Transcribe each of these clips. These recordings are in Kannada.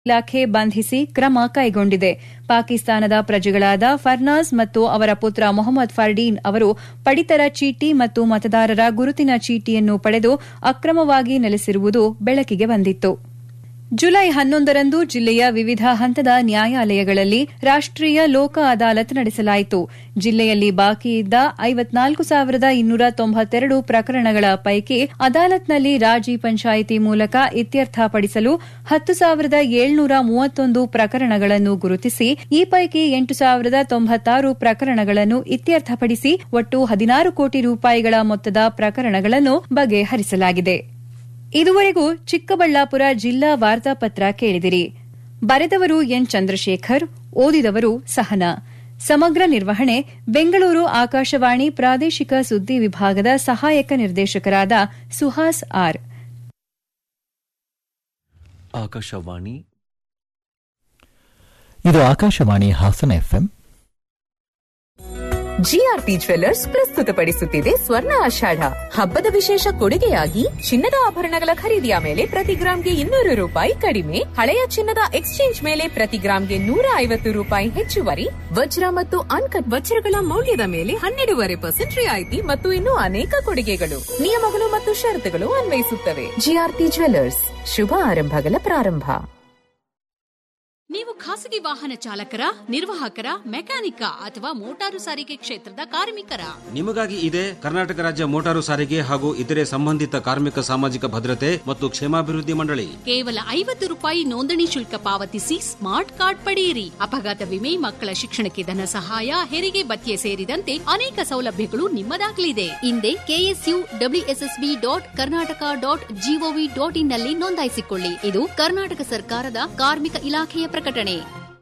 ಇಲಾಖೆ ಬಂಧಿಸಿ ಕ್ರಮ ಕೈಗೊಂಡಿದೆ ಪಾಕಿಸ್ತಾನದ ಪ್ರಜೆಗಳಾದ ಫರ್ನಾಸ್ ಮತ್ತು ಅವರ ಪುತ್ರ ಮೊಹಮ್ಮದ್ ಫರ್ಡೀನ್ ಅವರು ಪಡಿತರ ಚೀಟಿ ಮತ್ತು ಮತದಾರರ ಗುರುತಿನ ಚೀಟಿಯನ್ನು ಪಡೆದು ಅಕ್ರಮವಾಗಿ ನೆಲೆಸಿರುವುದು ಬೆಳಕಿಗೆ ಬಂದಿತ್ತು ಜುಲೈ ಹನ್ನೊಂದರಂದು ಜಿಲ್ಲೆಯ ವಿವಿಧ ಹಂತದ ನ್ಯಾಯಾಲಯಗಳಲ್ಲಿ ರಾಷ್ಟೀಯ ಲೋಕ ಅದಾಲತ್ ನಡೆಸಲಾಯಿತು ಜಿಲ್ಲೆಯಲ್ಲಿ ಬಾಕಿ ಇದ್ದ ಐವತ್ನಾಲ್ಕು ಸಾವಿರದ ಇನ್ನೂರ ತೊಂಬತ್ತೆರಡು ಪ್ರಕರಣಗಳ ಪೈಕಿ ಅದಾಲತ್ನಲ್ಲಿ ರಾಜಿ ಪಂಚಾಯಿತಿ ಮೂಲಕ ಇತ್ಯರ್ಥಪಡಿಸಲು ಹತ್ತು ಸಾವಿರದ ಏಳ್ನೂರ ಮೂವತ್ತೊಂದು ಪ್ರಕರಣಗಳನ್ನು ಗುರುತಿಸಿ ಈ ಪೈಕಿ ಎಂಟು ಸಾವಿರದ ತೊಂಬತ್ತಾರು ಪ್ರಕರಣಗಳನ್ನು ಇತ್ಯರ್ಥಪಡಿಸಿ ಒಟ್ಟು ಹದಿನಾರು ಕೋಟಿ ರೂಪಾಯಿಗಳ ಮೊತ್ತದ ಪ್ರಕರಣಗಳನ್ನು ಬಗೆಹರಿಸಲಾಗಿದೆ ಇದುವರೆಗೂ ಚಿಕ್ಕಬಳ್ಳಾಪುರ ಜಿಲ್ಲಾ ವಾರ್ತಾಪತ್ರ ಕೇಳಿದಿರಿ ಬರೆದವರು ಎನ್ ಚಂದ್ರಶೇಖರ್ ಓದಿದವರು ಸಹನಾ ಸಮಗ್ರ ನಿರ್ವಹಣೆ ಬೆಂಗಳೂರು ಆಕಾಶವಾಣಿ ಪ್ರಾದೇಶಿಕ ಸುದ್ದಿ ವಿಭಾಗದ ಸಹಾಯಕ ನಿರ್ದೇಶಕರಾದ ಸುಹಾಸ್ ಆರ್ ಆಕಾಶವಾಣಿ ಇದು Akashvani Hassan FM GRP jewellers ಪ್ರಸ್ತುತಪಡಿಸುತ್ತಿದೆ ಸ್ವರ್ಣ ಆಷಾಢ ಹಬ್ಬದ ವಿಶೇಷ ಕೊಡುಗೆಯಾಗಿ ಚಿನ್ನದ ಆಭರಣಗಳ ಖರೀದಿಯ ಮೇಲೆ ಪ್ರತಿ ಗ್ರಾಂಗೆ ಇನ್ನೂರು ರೂಪಾಯಿ ಕಡಿಮೆ ಹಳೆಯ ಚಿನ್ನದ ಎಕ್ಸ್ಚೇಂಜ್ ಮೇಲೆ ಪ್ರತಿ ಗ್ರಾಂಗೆ ನೂರ ಐವತ್ತು ರೂಪಾಯಿ ಹೆಚ್ಚುವರಿ ವಜ್ರ ಮತ್ತು ಅನ್ಕಟ್ ವಜ್ರಗಳ ಮೌಲ್ಯದ ಮೇಲೆ ಹನ್ನೆರಡೂವರೆ ಪರ್ಸೆಂಟ್ ರಿಯಾಯಿತಿ ಮತ್ತು ಇನ್ನೂ ಅನೇಕ ಕೊಡುಗೆಗಳು ನಿಯಮಗಳು ಮತ್ತು ಷರತ್ತುಗಳು ಅನ್ವಯಿಸುತ್ತವೆ ಜಿಆರ್ಪಿ ಜ್ವೆಲ್ಲರ್ಸ್ ಶುಭ ಆರಂಭಗಳ ಪ್ರಾರಂಭ ನೀವು ಖಾಸಗಿ ವಾಹನ ಚಾಲಕರ ನಿರ್ವಾಹಕರ ಮೆಕ್ಯಾನಿಕ ಅಥವಾ ಮೋಟಾರು ಸಾರಿಗೆ ಕ್ಷೇತ್ರದ ಕಾರ್ಮಿಕರ ನಿಮಗಾಗಿ ಇದೆ ಕರ್ನಾಟಕ ರಾಜ್ಯ ಮೋಟಾರು ಸಾರಿಗೆ ಹಾಗೂ ಇತರೆ ಸಂಬಂಧಿತ ಕಾರ್ಮಿಕ ಸಾಮಾಜಿಕ ಭದ್ರತೆ ಮತ್ತು ಕ್ಷೇಮಾಭಿವೃದ್ಧಿ ಮಂಡಳಿ ಕೇವಲ ಐವತ್ತು ರೂಪಾಯಿ ನೋಂದಣಿ ಶುಲ್ಕ ಪಾವತಿಸಿ ಸ್ಮಾರ್ಟ್ ಕಾರ್ಡ್ ಪಡೆಯಿರಿ ಅಪಘಾತ ವಿಮೆ ಮಕ್ಕಳ ಶಿಕ್ಷಣಕ್ಕೆ ಧನ ಸಹಾಯ ಹೆರಿಗೆ ಭತ್ಯೆ ಸೇರಿದಂತೆ ಅನೇಕ ಸೌಲಭ್ಯಗಳು ನಿಮ್ಮದಾಗಲಿದೆ ಹಿಂದೆ KSU WSSB dot Karnataka dot GOV dot in ನಲ್ಲಿ ನೋಂದಾಯಿಸಿಕೊಳ್ಳಿ ಇದು ಕರ್ನಾಟಕ ಸರ್ಕಾರದ ಕಾರ್ಮಿಕ ಇಲಾಖೆಯ ಪ್ರಕಟಣೆ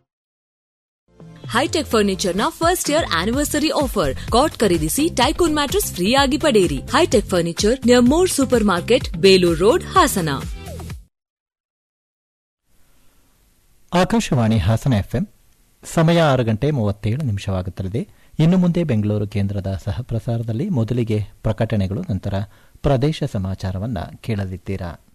ಹೈಟೆಕ್ ಫರ್ನಿಚರ್ ನ first year anniversary offer cot ಖರೀದಿಸಿ ಟೈಕೋನ್ ಮ್ಯಾಟ್ರೆಸ್ ಫ್ರೀ ಆಗಿ ಪಡೆಯಿರಿ high tech furniture near More supermarket Belur road Hassan Akashvani Hassan FM ಸಮಯ ಆರು ಗಂಟೆ ಮೂವತ್ತೇಳು ನಿಮಿಷವಾಗುತ್ತಲಿದೆ ಇನ್ನು ಮುಂದೆ ಬೆಂಗಳೂರು ಕೇಂದ್ರದ ಸಹ ಪ್ರಸಾರದಲ್ಲಿ ಮೊದಲಿಗೆ ಪ್ರಕಟಣೆಗಳು ನಂತರ ಪ್ರದೇಶ ಸಮಾಚಾರವನ್ನು ಕೇಳಲಿದ್ದೀರಾ